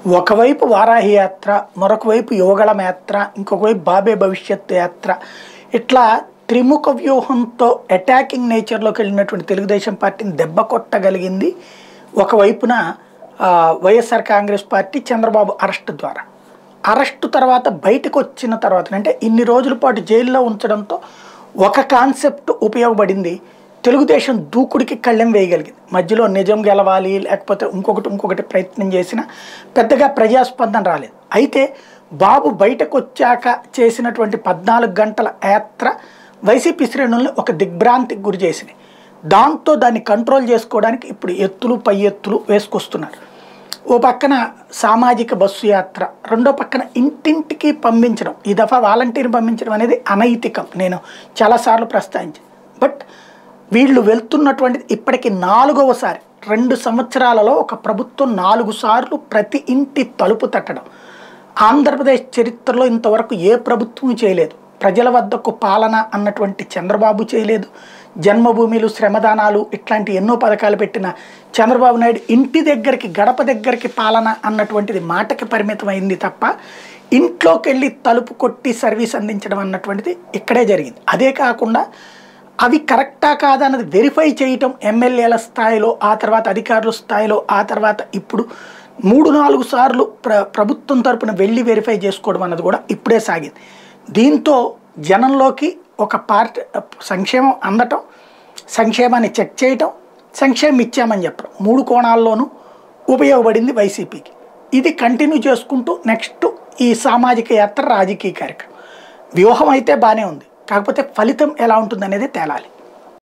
ఒకవైపు వారాహి యాత్ర మరొక వైపు యువగళం యాత్ర ఇంకొక వైపు బాబే భవిష్యత్ యాత్ర ఇట్లా త్రిముఖ వ్యూహంతో అటాకింగ్ నేచర్లోకి వెళ్ళినటువంటి తెలుగుదేశం పార్టీని దెబ్బ కొట్టగలిగింది ఒకవైపున ఆ, YSR Congress party Chandrababu arrest ద్వారా అరెస్టు తర్వాత బయటకు వచ్చిన తర్వాత అంటే ఇన్ని రోజుల పాటు జైల్లో ఉంచడంతో ఒక కాన్సెప్ట్ ఉపయోగపడింది తెలుగుదేశం దూకుడికి కళ్ళెం వేయగలిగింది మధ్యలో నిజం గెలవాలి లేకపోతే ఇంకొకటి ఇంకొకటి ప్రయత్నం చేసినా పెద్దగా ప్రజాస్పందన రాలేదు అయితే బాబు బయటకు వచ్చాక చేసినటువంటి పద్నాలుగు గంటల యాత్ర వైసీపీ శ్రేణుల్ని ఒక దిగ్భ్రాంతికి గురి చేసినాయి దాంతో దాన్ని కంట్రోల్ చేసుకోవడానికి ఇప్పుడు ఎత్తులు పై ఎత్తులు వేసుకొస్తున్నారు ఓ పక్కన సామాజిక బస్సు యాత్ర రెండో పక్కన ఇంటింటికి పంపించడం ఈ దఫా వాలంటీర్ని పంపించడం అనేది అనైతికం నేను చాలాసార్లు ప్రస్తావించాను బట్ వీళ్ళు వెళ్తున్నటువంటిది ఇప్పటికి నాలుగవసారి రెండు సంవత్సరాలలో ఒక ప్రభుత్వం నాలుగు సార్లు ప్రతి ఇంటి తలుపు తట్టడం ఆంధ్రప్రదేశ్ చరిత్రలో ఇంతవరకు ఏ ప్రభుత్వం చేయలేదు ప్రజల వద్దకు పాలన అన్నటువంటి చంద్రబాబు చేయలేదు జన్మభూమిలు శ్రమదానాలు ఇట్లాంటి ఎన్నో పథకాలు పెట్టిన చంద్రబాబు నాయుడు ఇంటి దగ్గరికి గడప దగ్గరికి పాలన అన్నటువంటిది మాటకి పరిమితమైంది తప్ప ఇంట్లోకి వెళ్ళి తలుపు కొట్టి సర్వీస్ అందించడం అన్నటువంటిది ఇక్కడే జరిగింది అదే కాకుండా అవి కరెక్టా కాదా అన్నది వెరిఫై చేయటం ఎమ్మెల్యేల స్థాయిలో ఆ తర్వాత అధికారుల స్థాయిలో ఆ తర్వాత ఇప్పుడు మూడు నాలుగు సార్లు ప్ర ప్రభుత్వం తరపున వెళ్ళి వెరిఫై చేసుకోవడం అన్నది కూడా ఇప్పుడే సాగింది దీంతో జనంలోకి ఒక పార్టీ సంక్షేమం అందటం సంక్షేమాన్ని చెక్ చేయటం సంక్షేమం ఇచ్చామని చెప్పడం మూడు కోణాల్లోనూ ఉపయోగపడింది వైసీపీకి ఇది కంటిన్యూ చేసుకుంటూ నెక్స్ట్ ఈ సామాజిక యాత్ర రాజకీయ కార్యక్రమం వ్యూహం అయితే బాగానే ఉంది కాకపోతే ఫలితం ఎలా ఉంటుంది అనేది తేలాలి